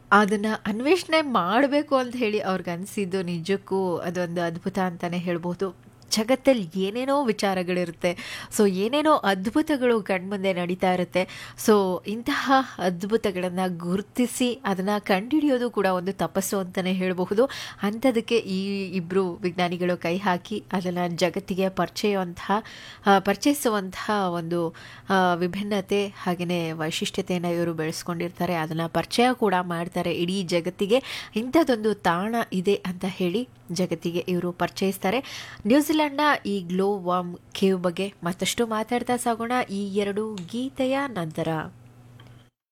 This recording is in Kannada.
ಅದನ್ನು ಅನ್ವೇಷಣೆ ಮಾಡಬೇಕು ಅಂತ ಹೇಳಿ ಅವ್ರಿಗೆ ಅನಿಸಿದ್ದು ನಿಜಕ್ಕೂ ಅದೊಂದು ಅದ್ಭುತ ಅಂತಲೇ ಹೇಳ್ಬೋದು ಜಗತ್ತಲ್ಲಿ ಏನೇನೋ ವಿಚಾರಗಳಿರುತ್ತೆ ಸೊ ಏನೇನೋ ಅದ್ಭುತಗಳು ಕಣ್ಮುಂದೆ ನಡೀತಾ ಇರುತ್ತೆ ಸೊ ಇಂತಹ ಅದ್ಭುತಗಳನ್ನು ಗುರುತಿಸಿ ಅದನ್ನು ಕಂಡುಹಿಡಿಯೋದು ಕೂಡ ಒಂದು ತಪಸ್ಸು ಅಂತಲೇ ಹೇಳಬಹುದು ಅಂಥದಕ್ಕೆ ಈ ಇಬ್ಬರು ವಿಜ್ಞಾನಿಗಳು ಕೈ ಹಾಕಿ ಅದನ್ನು ಜಗತ್ತಿಗೆ ಪರಿಚಯುವಂತಹ ಆ, ಪರಿಚಯಿಸುವಂತಹ ಒಂದು ಆ, ವಿಭಿನ್ನತೆ ಹಾಗೆಯೇ ವೈಶಿಷ್ಟ್ಯತೆಯನ್ನು ಇವರು ಬೆಳೆಸ್ಕೊಂಡಿರ್ತಾರೆ ಅದನ್ನು ಪರಿಚಯ ಕೂಡ ಮಾಡ್ತಾರೆ ಇಡೀ ಜಗತ್ತಿಗೆ ಇಂಥದ್ದೊಂದು ತಾಣ ಇದೆ ಅಂತ ಹೇಳಿ ಜಗತ್ತಿಗೆ ಇವರು ಪರಿಚಯಿಸ್ತಾರೆ ನ್ಯೂಜಿಲೆಂಡ್ನ ಈ ಗ್ಲೋ ವಾಮ್ ಕೇವ್ ಬಗ್ಗೆ ಮತ್ತಷ್ಟು ಮಾತಾಡ್ತಾ ಸಾಗೋಣ ಈ ಎರಡು ಗೀತೆಯ ನಂತರ